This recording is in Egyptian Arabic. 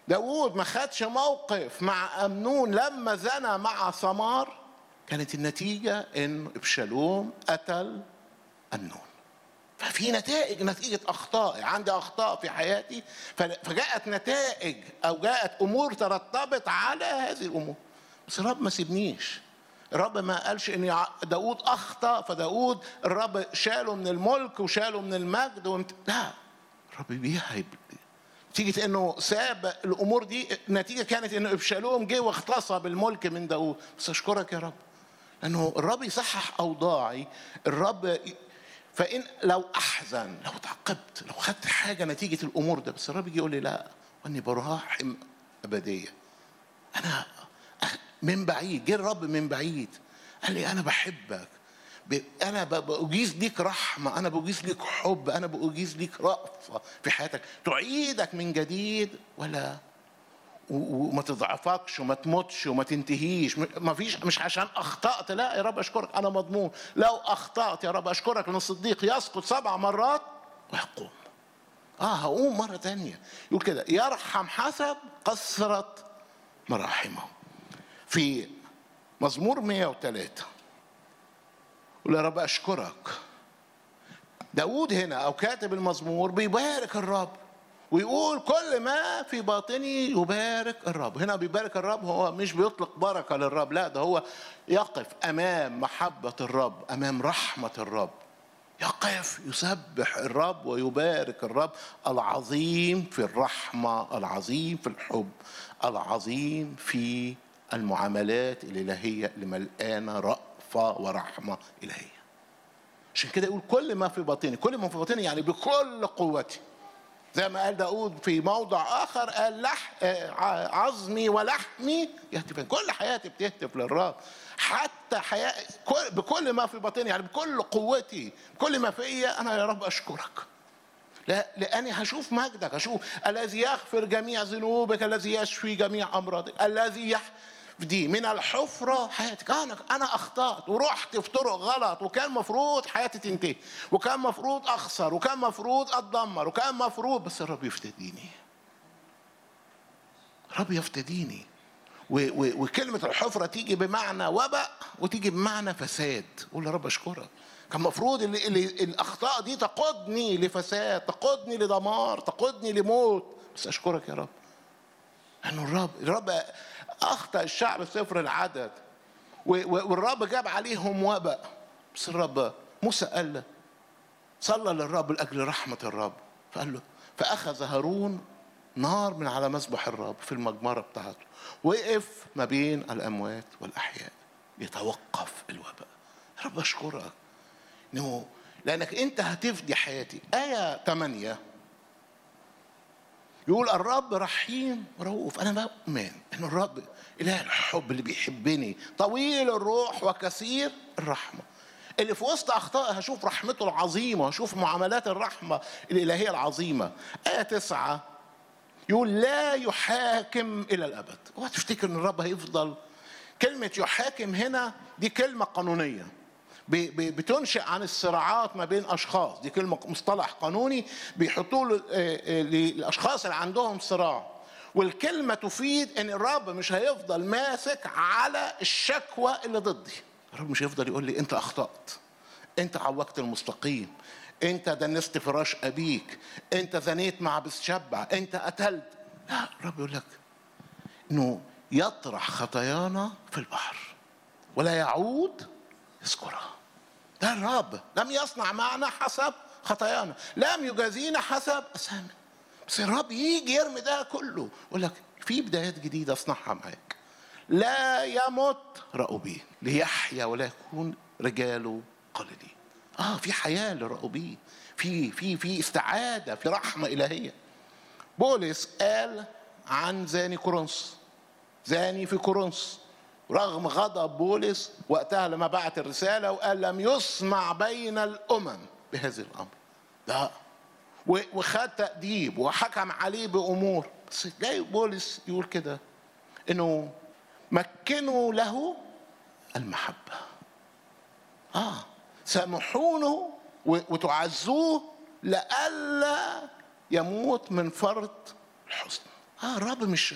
داود ما خدش موقف مع أمنون لما زنى مع ثمار كانت النتيجة إن ابشالوم قتل أمنون ففي نتائج نتيجة أخطائي عندي أخطاء في حياتي فجاءت نتائج أو جاءت أمور ترتبط على هذه الأمور بس الرب ما سيبنيش الرب ما قالش ان داود اخطا فداود الرب شاله من الملك وشاله من المجد ومت... لا الرب بيهب نتيجة انه ساب الامور دي النتيجة كانت انه ابشالوم جه واغتصب الملك من داود بس اشكرك يا رب لانه الرب يصحح اوضاعي الرب فان لو احزن لو تعقبت لو خدت حاجه نتيجه الامور ده بس الرب يجي يقول لي لا واني براحم ابديه انا من بعيد جه الرب من بعيد قال لي انا بحبك انا باجيز ليك رحمه انا باجيز ليك حب انا باجيز ليك رأفه في حياتك تعيدك من جديد ولا وما تضعفكش وما تموتش وما تنتهيش ما فيش مش عشان اخطات لا يا رب اشكرك انا مضمون لو اخطات يا رب اشكرك ان الصديق يسقط سبع مرات ويقوم اه هقوم مره تانية يقول كده يرحم حسب كثره مراحمه في مزمور 103 يقول يا رب اشكرك داود هنا او كاتب المزمور بيبارك الرب ويقول كل ما في باطني يبارك الرب هنا بيبارك الرب هو مش بيطلق بركه للرب لا ده هو يقف امام محبه الرب امام رحمه الرب يقف يسبح الرب ويبارك الرب العظيم في الرحمه العظيم في الحب العظيم في المعاملات الالهيه اللي ملقانه رأفه ورحمه الهيه عشان كده يقول كل ما في باطني كل ما في باطني يعني بكل قوتي زي ما قال داود في موضع آخر قال لح عظمي ولحمي يهتفان كل حياتي بتهتف للرب حتى حياة بكل ما في باطني يعني بكل قوتي بكل ما فيا أنا يا رب أشكرك لا لاني هشوف مجدك هشوف الذي يغفر جميع ذنوبك الذي يشفي جميع امراضك الذي يح دي من الحفرة حياتك أنا أنا أخطأت ورحت في طرق غلط وكان مفروض حياتي تنتهي وكان مفروض أخسر وكان مفروض أتدمر وكان مفروض بس الرب يفتديني الرب يفتديني وكلمة الحفرة تيجي بمعنى وباء وتيجي بمعنى فساد قول يا رب أشكرك كان المفروض اللي, اللي الأخطاء دي تقودني لفساد تقودني لدمار تقودني لموت بس أشكرك يا رب لأنه الرب الرب اخطا الشعب سفر العدد والرب جاب عليهم وباء بس الرب موسى قال له صلى للرب لاجل رحمه الرب فقال له فاخذ هارون نار من على مسبح الرب في المجمره بتاعته وقف ما بين الاموات والاحياء يتوقف الوباء رب اشكرك انه لانك انت هتفدي حياتي ايه 8 يقول الرب رحيم رؤوف انا بؤمن ان الرب اله الحب اللي بيحبني طويل الروح وكثير الرحمه اللي في وسط اخطائي هشوف رحمته العظيمه هشوف معاملات الرحمه الالهيه العظيمه ايه تسعة يقول لا يحاكم الى الابد اوعى تفتكر ان الرب هيفضل كلمه يحاكم هنا دي كلمه قانونيه بتنشئ عن الصراعات ما بين اشخاص دي كلمه مصطلح قانوني بيحطوه للاشخاص اللي عندهم صراع والكلمه تفيد ان الرب مش هيفضل ماسك على الشكوى اللي ضدي الرب مش هيفضل يقول لي انت اخطات انت عوجت المستقيم انت دنست فراش ابيك انت زنيت مع بتشبع انت قتلت لا الرب يقول لك انه يطرح خطايانا في البحر ولا يعود يذكرها ده الرب لم يصنع معنا حسب خطايانا لم يجازينا حسب أسامنا بس الرب يجي يرمي ده كله يقول لك في بدايات جديدة اصنعها معاك لا يمت رأوبين ليحيا ولا يكون رجاله قليلين اه في حياة لرأوبين في في في استعادة في رحمة إلهية بولس قال عن زاني كورنثوس زاني في كورنثوس رغم غضب بولس وقتها لما بعت الرسالة وقال لم يسمع بين الأمم بهذا الأمر لا وخد تأديب وحكم عليه بأمور بس جاي بولس يقول كده إنه مكنوا له المحبة آه سامحونه وتعزوه لئلا يموت من فرط الحزن اه الرب مش